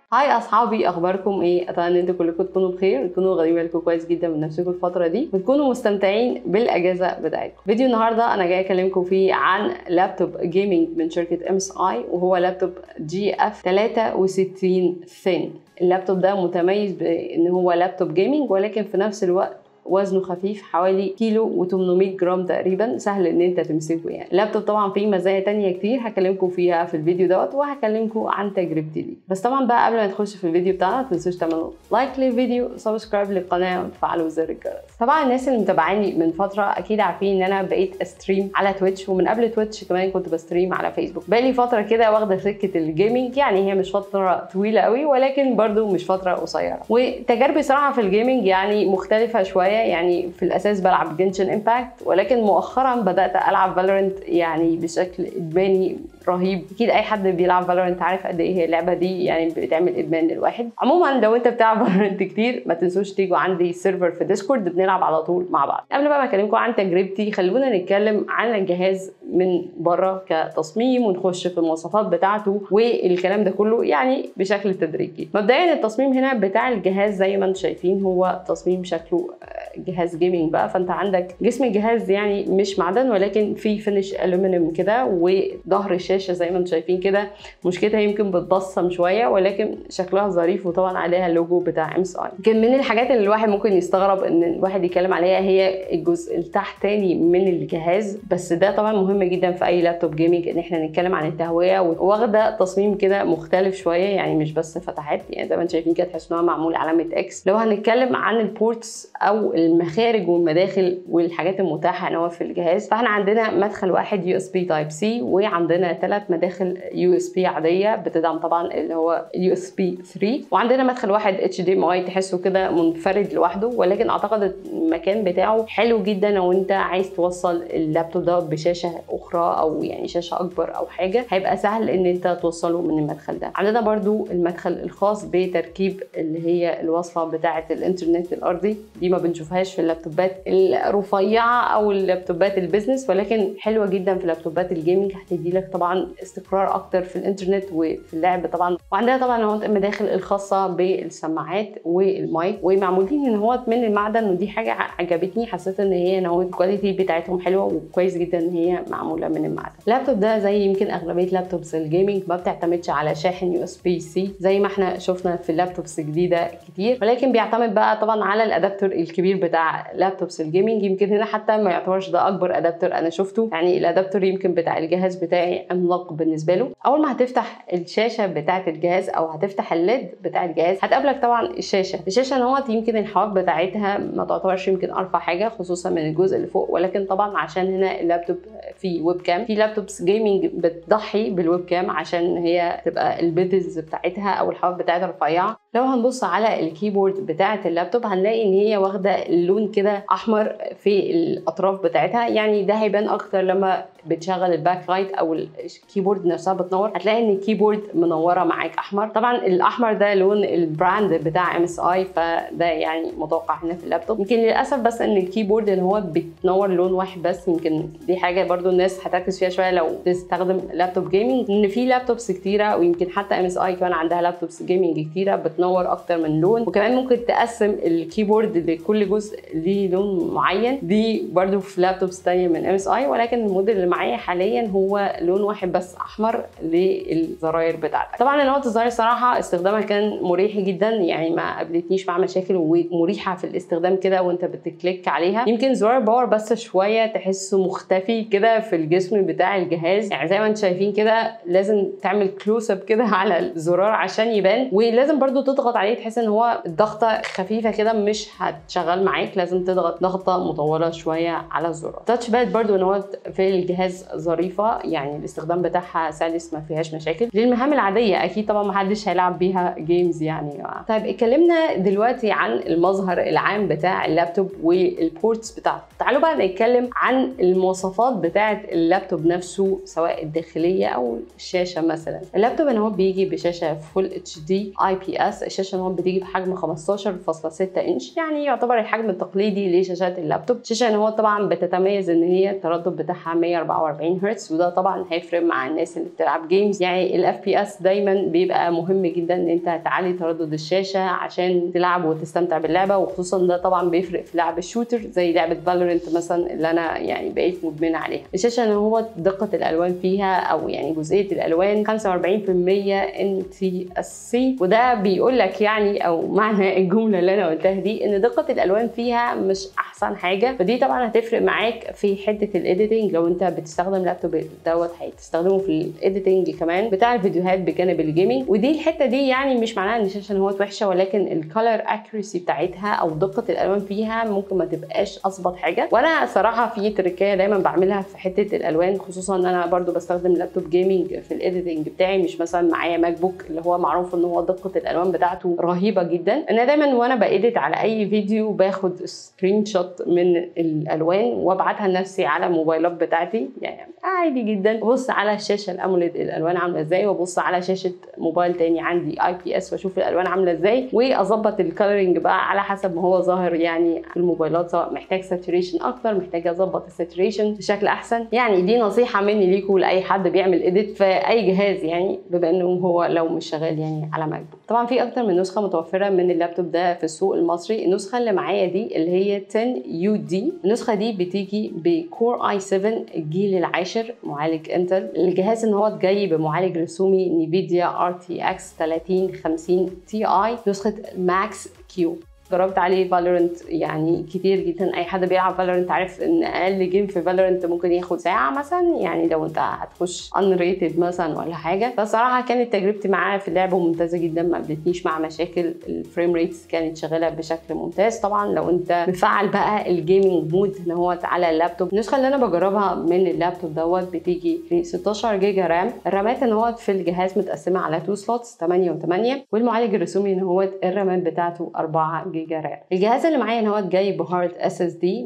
هاي اصحابي اخباركم ايه اتمنى ان انتوا كلكم تكونوا بخير تكونوا واخدين بالكم كويس جدا من نفسكم الفتره دي وتكونوا مستمتعين بالاجازه بتاعتكم فيديو النهارده انا جاي اكلمكم فيه عن لابتوب جيمنج من شركه ام اس اي وهو لابتوب جي اف 63 ثين اللابتوب ده متميز بان هو لابتوب جيمنج ولكن في نفس الوقت وزنه خفيف حوالي كيلو و800 جرام تقريبا سهل ان انت تمسكه يعني اللابتوب طبعا فيه مزايا تانية كتير هكلمكم فيها في الفيديو دوت وهكلمكم عن تجربتي ليه بس طبعا بقى قبل ما نخش في الفيديو بتاعنا ما تنسوش تعملوا لايك للفيديو سبسكرايب للقناه وتفعلوا زر الجرس طبعا الناس اللي متابعاني من فتره اكيد عارفين ان انا بقيت استريم على تويتش ومن قبل تويتش كمان كنت بستريم على فيسبوك بقالي فتره كده واخده سكه الجيمنج يعني هي مش فتره طويله قوي ولكن برده مش فتره قصيره وتجاربي صراحه في الجيمنج يعني مختلفه شويه يعني في الاساس بلعب جنشن امباكت ولكن مؤخرا بدات العب فالورنت يعني بشكل ادماني رهيب اكيد اي حد بيلعب فالورنت عارف قد ايه هي اللعبه دي يعني بتعمل ادمان للواحد عموما لو انت بتلعب فالورنت كتير ما تنسوش تيجوا عندي سيرفر في ديسكورد بنلعب على طول مع بعض قبل بقى ما اكلمكم عن تجربتي خلونا نتكلم عن الجهاز من بره كتصميم ونخش في المواصفات بتاعته والكلام ده كله يعني بشكل تدريجي مبدئيا التصميم هنا بتاع الجهاز زي ما انتم شايفين هو تصميم شكله جهاز جيمنج بقى فانت عندك جسم الجهاز يعني مش معدن ولكن في فينش الومنيوم كده وظهر الشاشه زي ما انتم شايفين كده مشكلتها يمكن بتبصم شويه ولكن شكلها ظريف وطبعا عليها اللوجو بتاع ام اس اي يمكن من الحاجات اللي الواحد ممكن يستغرب ان الواحد يتكلم عليها هي الجزء التحتاني من الجهاز بس ده طبعا مهم جدا في اي لابتوب جيمنج ان احنا نتكلم عن التهويه واخده تصميم كده مختلف شويه يعني مش بس فتحات يعني زي ما انتم شايفين كده تحس ان هو معمول علامه اكس لو هنتكلم عن البورتس او المخارج والمداخل والحاجات المتاحه هنا في الجهاز فاحنا عندنا مدخل واحد يو اس بي تايب سي وعندنا ثلاث مداخل يو اس بي عاديه بتدعم طبعا اللي هو يو اس بي 3 وعندنا مدخل واحد اتش دي ام اي تحسه كده منفرد لوحده ولكن اعتقد المكان بتاعه حلو جدا لو انت عايز توصل اللابتوب ده بشاشه اخرى او يعني شاشه اكبر او حاجه هيبقى سهل ان انت توصله من المدخل ده عندنا برضو المدخل الخاص بتركيب اللي هي الوصله بتاعه الانترنت الارضي دي ما بنشوفهاش في اللابتوبات الرفيعه او اللابتوبات البيزنس ولكن حلوه جدا في لابتوبات الجيمنج هتدي لك طبعا استقرار اكتر في الانترنت وفي اللعب طبعا وعندنا طبعا المداخل الخاصه بالسماعات والمايك ومعمولين ان هو من المعدن ودي حاجه عجبتني حسيت ان هي نوع الكواليتي بتاعتهم حلوه وكويس جدا ان هي معموله من المعدن اللابتوب ده زي يمكن اغلبيه لابتوبس الجيمنج ما بتعتمدش على شاحن يو اس بي سي زي ما احنا شفنا في اللابتوبس الجديده كتير ولكن بيعتمد بقى طبعا على الادابتور الكبير بتاع لابتوبس الجيمنج يمكن هنا حتى ما يعتبرش ده اكبر ادابتور انا شفته يعني الادابتور يمكن بتاع الجهاز بتاعي عملاق بالنسبه له اول ما هتفتح الشاشه بتاعه الجهاز او هتفتح الليد بتاع الجهاز هتقابلك طبعا الشاشه الشاشه نوت يمكن الحواف بتاعتها ما تعتبرش يمكن ارفع حاجه خصوصا من الجزء اللي فوق ولكن طبعا عشان هنا اللابتوب فيه ويب كام في لابتوبس جيمنج بتضحي بالويب كام عشان هي تبقى البيدز بتاعتها او الحواف بتاعتها رفيعه لو هنبص على الكيبورد بتاعه اللابتوب هنلاقي ان هي واخده اللون كده احمر في الاطراف بتاعتها يعني ده هيبان اكتر لما بتشغل الباك لايت او الكيبورد نفسها بتنور هتلاقي ان الكيبورد منوره معاك احمر طبعا الاحمر ده لون البراند بتاع ام اس اي فده يعني متوقع هنا في اللابتوب يمكن للاسف بس ان الكيبورد ان هو بتنور لون واحد بس يمكن دي حاجه برضو الناس هتركز فيها شويه لو تستخدم لابتوب جيمنج ان في لابتوبس كتيره ويمكن حتى ام اس اي كمان عندها لابتوبس جيمنج كتيره بتنور اكتر من لون وكمان ممكن تقسم الكيبورد لكل جزء ليه لون معين دي برضو في لابتوبس تانية من ام اس اي ولكن الموديل اللي معايا حاليا هو لون واحد بس احمر للزراير بتاعتك طبعا نوت الزراير صراحه استخدامها كان مريح جدا يعني ما قابلتنيش مع مشاكل ومريحه في الاستخدام كده وانت بتكليك عليها يمكن زرار باور بس شويه تحسه مختفي كده في الجسم بتاع الجهاز يعني زي ما انتم شايفين كده لازم تعمل كلوز اب كده على الزرار عشان يبان ولازم برضو تضغط عليه تحس ان هو الضغطه خفيفه كده مش هتشغل معاك لازم تضغط ضغطه مطوله شويه على الزرار تاتش باد برضو ان هو في الجهاز ظريفه يعني الاستخدام بتاعها سلس ما فيهاش مشاكل للمهام العاديه اكيد طبعا ما حدش هيلعب بيها جيمز يعني طيب اتكلمنا دلوقتي عن المظهر العام بتاع اللابتوب والبورتس بتاعته تعالوا بقى نتكلم عن المواصفات بتاعه اللابتوب نفسه سواء الداخليه او الشاشه مثلا اللابتوب ان هو بيجي بشاشه فول اتش دي اي بي اس الشاشه ان هو بتيجي بحجم 15.6 انش يعني يعتبر الحجم الحجم التقليدي لشاشات اللابتوب الشاشه ان هو طبعا بتتميز ان هي التردد بتاعها 144 هرتز وده طبعا هيفرق مع الناس اللي بتلعب جيمز يعني الاف بي اس دايما بيبقى مهم جدا ان انت تعلي تردد الشاشه عشان تلعب وتستمتع باللعبه وخصوصا ده طبعا بيفرق في لعب الشوتر زي لعبه فالورنت مثلا اللي انا يعني بقيت مدمنه عليها الشاشه ان هو دقه الالوان فيها او يعني جزئيه الالوان 45% ان تي اس سي وده بيقول لك يعني او معنى الجمله اللي انا قلتها دي ان دقه الالوان فيها مش احسن حاجه فدي طبعا هتفرق معاك في حته الايديتنج لو انت بتستخدم لابتوب دوت هتستخدمه في الايديتنج كمان بتاع الفيديوهات بجانب الجيمنج ودي الحته دي يعني مش معناها ان الشاشه ان هو وحشه ولكن الكالر اكيورسي بتاعتها او دقه الالوان فيها ممكن ما تبقاش اظبط حاجه وانا صراحه في تركيه دايما بعملها في حته الالوان خصوصا ان انا برضو بستخدم لابتوب جيمنج في الايديتنج بتاعي مش مثلا معايا ماك بوك اللي هو معروف ان هو دقه الالوان بتاعته رهيبه جدا انا دايما وانا بايديت على اي فيديو باخد سكرين شوت من الالوان وابعتها لنفسي على الموبايلات بتاعتي يعني عادي جدا ببص على الشاشه الاموليد الالوان عامله ازاي وابص على شاشه موبايل تاني عندي اي بي اس واشوف الالوان عامله ازاي واظبط الكالرنج بقى على حسب ما هو ظاهر يعني في الموبايلات سواء محتاج ساتوريشن اكتر محتاج اظبط الساتوريشن بشكل احسن يعني دي نصيحه مني ليكم لاي حد بيعمل ايديت في اي جهاز يعني بما انه هو لو مش شغال يعني على ماك بوك طبعا في اكتر من نسخه متوفره من اللابتوب ده في السوق المصري النسخه اللي معايا دي اللي هي 10 يو دي النسخه دي بتيجي بكور اي 7 الجيل العاشر معالج انتل الجهاز ان هو جاي بمعالج رسومي نيفيديا ار تي اكس 3050 تي اي نسخه ماكس كيو جربت عليه فالورنت يعني كتير جدا اي حد بيلعب فالورنت عارف ان اقل جيم في فالورنت ممكن ياخد ساعه مثلا يعني لو انت هتخش ان ريتد مثلا ولا حاجه فصراحه كانت تجربتي معاه في اللعبه ممتازه جدا ما قابلتنيش مع مشاكل الفريم ريتس كانت شغاله بشكل ممتاز طبعا لو انت مفعل بقى الجيمنج مود ان هو على اللابتوب النسخه اللي انا بجربها من اللابتوب دوت بتيجي في 16 جيجا رام الرامات ان هو في الجهاز متقسمه على 2 سلوتس 8 و8 والمعالج الرسومي ان هو الرامات بتاعته 4 جيجا رام الجهاز اللي معايا ان هو جاي بهارد اس اس دي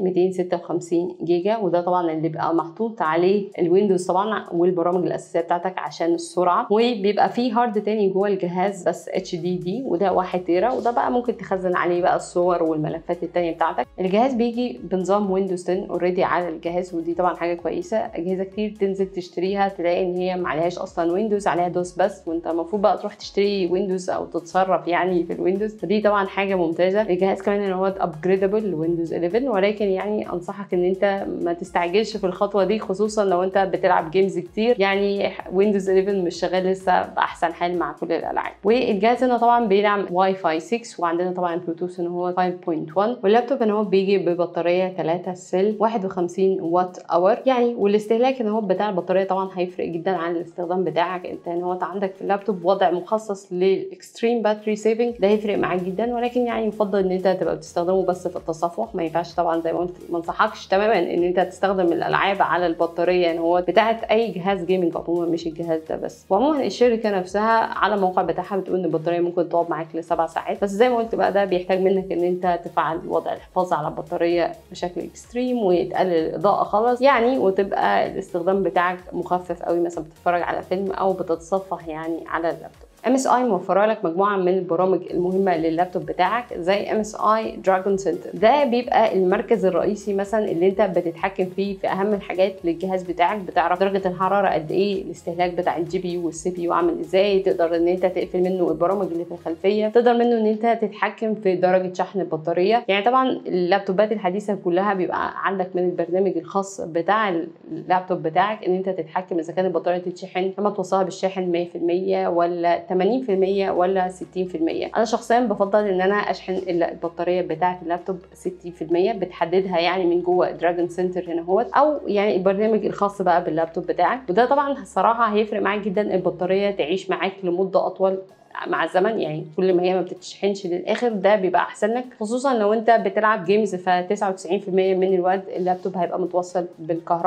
256 جيجا وده طبعا اللي بيبقى محطوط عليه الويندوز طبعا والبرامج الاساسيه بتاعتك عشان السرعه وبيبقى فيه هارد تاني جوه الجهاز بس اتش دي دي وده 1 تيرا وده بقى ممكن تخزن عليه بقى الصور والملفات التانية بتاعتك الجهاز بيجي بنظام ويندوز 10 اوريدي على الجهاز ودي طبعا حاجه كويسه اجهزه كتير تنزل تشتريها تلاقي ان هي ما عليهاش اصلا ويندوز عليها دوس بس وانت المفروض بقى تروح تشتري ويندوز او تتصرف يعني في الويندوز فدي طبعا حاجه ممتازه الجهاز كمان ان هو ابجريدبل لويندوز 11 ولكن يعني انصحك ان انت ما تستعجلش في الخطوه دي خصوصا لو انت بتلعب جيمز كتير يعني ويندوز 11 مش شغال لسه باحسن حال مع كل الالعاب والجهاز هنا طبعا بيدعم واي فاي 6 وعندنا طبعا بلوتوث ان هو 5.1 واللابتوب ان هو بيجي ببطاريه 3 سيل 51 وات اور يعني والاستهلاك ان هو بتاع البطاريه طبعا هيفرق جدا عن الاستخدام بتاعك انت ان هو عندك في اللابتوب وضع مخصص للاكستريم باتري سيفنج ده هيفرق معاك جدا ولكن يعني يفضل ان انت تبقى بتستخدمه بس في التصفح ما ينفعش طبعا زي ما قلت ما انصحكش تماما ان انت تستخدم الالعاب على البطاريه يعني هو بتاعت اي جهاز جيمنج عموما مش الجهاز ده بس وعموما الشركه نفسها على الموقع بتاعها بتقول ان البطاريه ممكن تقعد معاك لسبع ساعات بس زي ما قلت بقى ده بيحتاج منك ان انت تفعل وضع الحفاظ على البطاريه بشكل اكستريم وتقلل الاضاءه خالص يعني وتبقى الاستخدام بتاعك مخفف قوي مثلا بتتفرج على فيلم او بتتصفح يعني على اللابتوب ام اس اي موفره لك مجموعه من البرامج المهمه لللابتوب بتاعك زي ام اس اي دراجون سنتر ده بيبقى المركز الرئيسي مثلا اللي انت بتتحكم فيه في اهم الحاجات للجهاز بتاعك بتعرف درجه الحراره قد ايه الاستهلاك بتاع الجي بي يو والسي بي يو عامل ازاي تقدر ان انت تقفل منه البرامج اللي في الخلفيه تقدر منه ان انت تتحكم في درجه شحن البطاريه يعني طبعا اللابتوبات الحديثه كلها بيبقى عندك من البرنامج الخاص بتاع اللابتوب بتاعك ان انت تتحكم اذا كانت البطاريه تتشحن لما توصلها بالشاحن 100% ولا 80% ولا 60% انا شخصيا بفضل ان انا اشحن البطاريه بتاعه اللابتوب 60% بتحددها يعني من جوه دراجون سنتر هنا هو او يعني البرنامج الخاص بقى باللابتوب بتاعك وده طبعا الصراحه هيفرق معاك جدا البطاريه تعيش معاك لمده اطول مع الزمن يعني كل ما هي ما بتتشحنش للاخر ده بيبقى احسن لك خصوصا لو انت بتلعب جيمز ف 99% من الوقت اللابتوب هيبقى متوصل بالكهرباء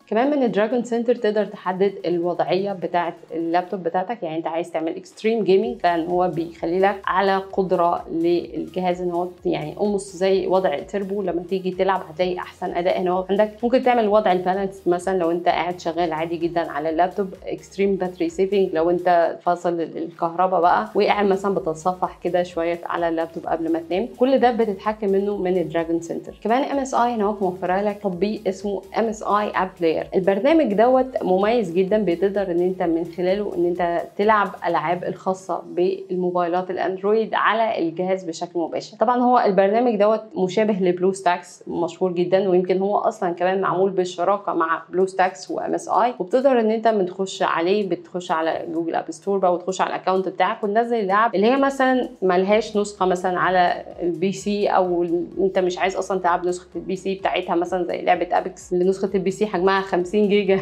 كمان من الدراجون سنتر تقدر تحدد الوضعيه بتاعه اللابتوب بتاعتك يعني انت عايز تعمل اكستريم جيمنج فان هو بيخلي لك على قدره للجهاز ان هو يعني اولموست زي وضع تربو لما تيجي تلعب هتلاقي احسن اداء هنا هو عندك ممكن تعمل وضع البالانس مثلا لو انت قاعد شغال عادي جدا على اللابتوب اكستريم باتري سيفنج لو انت فاصل الكهرباء بقى وقاعد مثلا بتتصفح كده شويه على اللابتوب قبل ما تنام كل ده بتتحكم منه من الدراجون سنتر كمان ام اس اي هنا هو موفره لك تطبيق اسمه ام اس اي اب بلاير البرنامج دوت مميز جدا بتقدر ان انت من خلاله ان انت تلعب العاب الخاصه بالموبايلات الاندرويد على الجهاز بشكل مباشر طبعا هو البرنامج دوت مشابه لبلو ستاكس مشهور جدا ويمكن هو اصلا كمان معمول بالشراكه مع بلو ستاكس وام اس اي وبتقدر ان انت بتخش عليه بتخش على جوجل اب ستور بقى وتخش على الاكونت بتاعك وتنزل اللعب اللي هي مثلا ملهاش نسخه مثلا على البي سي او انت مش عايز اصلا تلعب نسخه البي سي بتاعتها مثلا زي لعبه ابيكس اللي نسخه البي سي حجمها 50 جيجا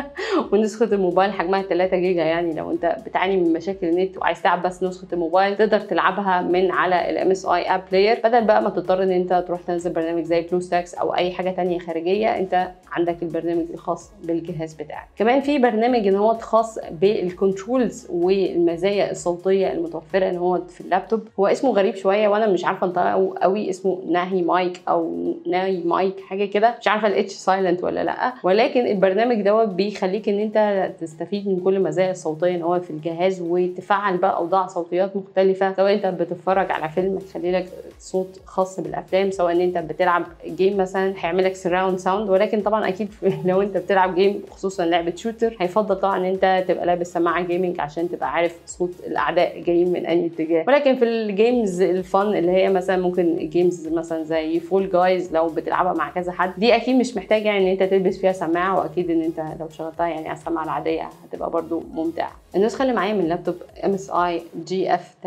ونسخه الموبايل حجمها 3 جيجا يعني لو انت بتعاني من مشاكل النت وعايز تلعب بس نسخه الموبايل تقدر تلعبها من على الام اس اي اب بلاير بدل بقى ما تضطر ان انت تروح تنزل برنامج زي بلو ستاكس او اي حاجه تانية خارجيه انت عندك البرنامج الخاص بالجهاز بتاعك كمان في برنامج ان هو خاص بالكنترولز والمزايا الصوتيه المتوفره ان هو في اللابتوب هو اسمه غريب شويه وانا مش عارفه انطقه قوي اسمه ناهي مايك او ناي مايك حاجه كده مش عارفه الاتش سايلنت ولا لا ولكن البرنامج دوت بيخليك ان انت تستفيد من كل المزايا الصوتيه ان هو في الجهاز وتفعل بقى اوضاع صوتيات مختلفه سواء انت بتتفرج على فيلم هيخلي لك صوت خاص بالافلام سواء ان انت بتلعب جيم مثلا هيعمل لك سراوند ساوند ولكن طبعا اكيد لو انت بتلعب جيم خصوصا لعبه شوتر هيفضل طبعا ان انت تبقى لابس سماعه جيمنج عشان تبقى عارف صوت الاعداء جايين من اي اتجاه ولكن في الجيمز الفن اللي هي مثلا ممكن جيمز مثلا زي فول جايز لو بتلعبها مع كذا حد دي اكيد مش محتاجه يعني ان انت تلبس فيها سماعه واكيد ان انت لو شغلتها يعني على السماعه العاديه هتبقى برده ممتعه النسخه اللي معايا من لابتوب ام اس اي جي اف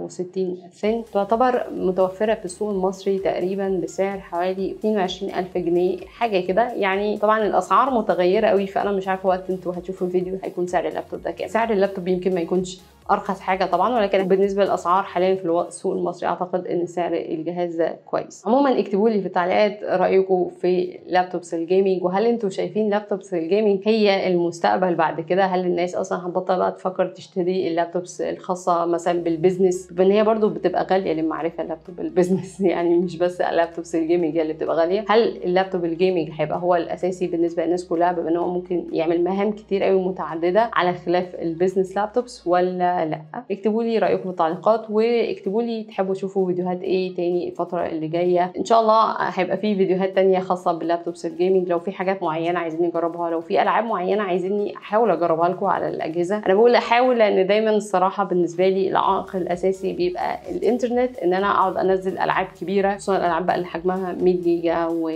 63 ثين تعتبر متوفره في السوق المصري تقريبا بسعر حوالي 22000 جنيه حاجه كده يعني طبعا الاسعار متغيره قوي فانا مش عارفه وقت انتوا هتشوفوا الفيديو هيكون سعر اللابتوب ده كام سعر اللابتوب يمكن ما يكونش ارخص حاجه طبعا ولكن بالنسبه للاسعار حاليا في السوق المصري اعتقد ان سعر الجهاز ده كويس عموما اكتبوا لي في التعليقات رايكم في لابتوبس الجيمنج وهل انتم شايفين لابتوبس الجيمنج هي المستقبل بعد كده هل الناس اصلا هتبطل بقى تفكر تشتري اللابتوبس الخاصه مثلا بالبزنس بان هي برضو بتبقى غاليه للمعرفه اللابتوب البزنس يعني مش بس اللابتوبس الجيمنج هي اللي بتبقى غاليه هل اللابتوب الجيمنج هيبقى هو الاساسي بالنسبه للناس كلها بما ان هو ممكن يعمل مهام كتير قوي متعدده على خلاف البزنس لابتوبس ولا لا اكتبوا لي رايكم في التعليقات واكتبوا لي تحبوا تشوفوا فيديوهات ايه تاني الفتره اللي جايه ان شاء الله هيبقى في فيديوهات تانية خاصه باللابتوبس الجيمنج لو في حاجات معينه عايزين نجربها لو في العاب معينه عايزيني احاول اجربها لكم على الاجهزه انا بقول احاول لان دايما الصراحه بالنسبه لي العائق الاساسي بيبقى الانترنت ان انا اقعد انزل العاب كبيره خصوصا الالعاب بقى اللي حجمها 100 جيجا و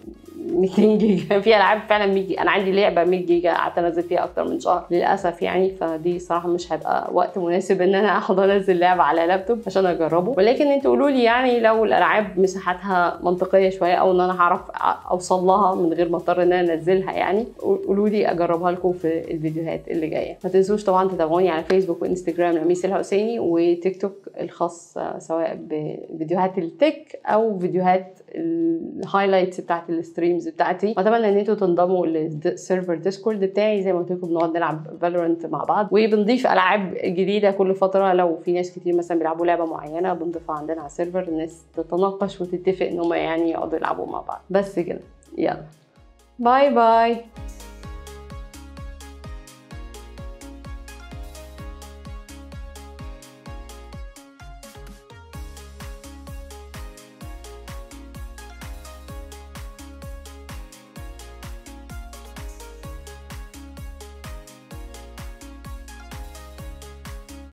200 جيجا في العاب فعلا 100 جيجا انا عندي لعبه 100 جيجا قعدت انزل فيها اكتر من شهر للاسف يعني فدي صراحه مش هيبقى وقت مناسب ان انا اقعد انزل لعبه على لابتوب عشان اجربه ولكن انتوا قولوا لي يعني لو الالعاب مساحتها منطقيه شويه او ان انا هعرف اوصل لها من غير ما اضطر ان انا انزلها يعني قولوا لي اجربها لكم في الفيديوهات اللي جايه ما تنسوش طبعا تتابعوني على فيسبوك وانستجرام لميس الحسيني وتيك توك الخاص سواء بفيديوهات التك او فيديوهات الهايلايتس بتاعت الستريمز بتاعتي واتمنى ان انتوا تنضموا للسيرفر ديسكورد بتاعي زي ما قلت لكم بنقعد نلعب فالورنت مع بعض وبنضيف العاب جديده كل فتره لو في ناس كتير مثلا بيلعبوا لعبه معينه بنضيفها عندنا على السيرفر الناس تتناقش وتتفق ان هم يعني يقعدوا يلعبوا مع بعض بس كده يلا باي باي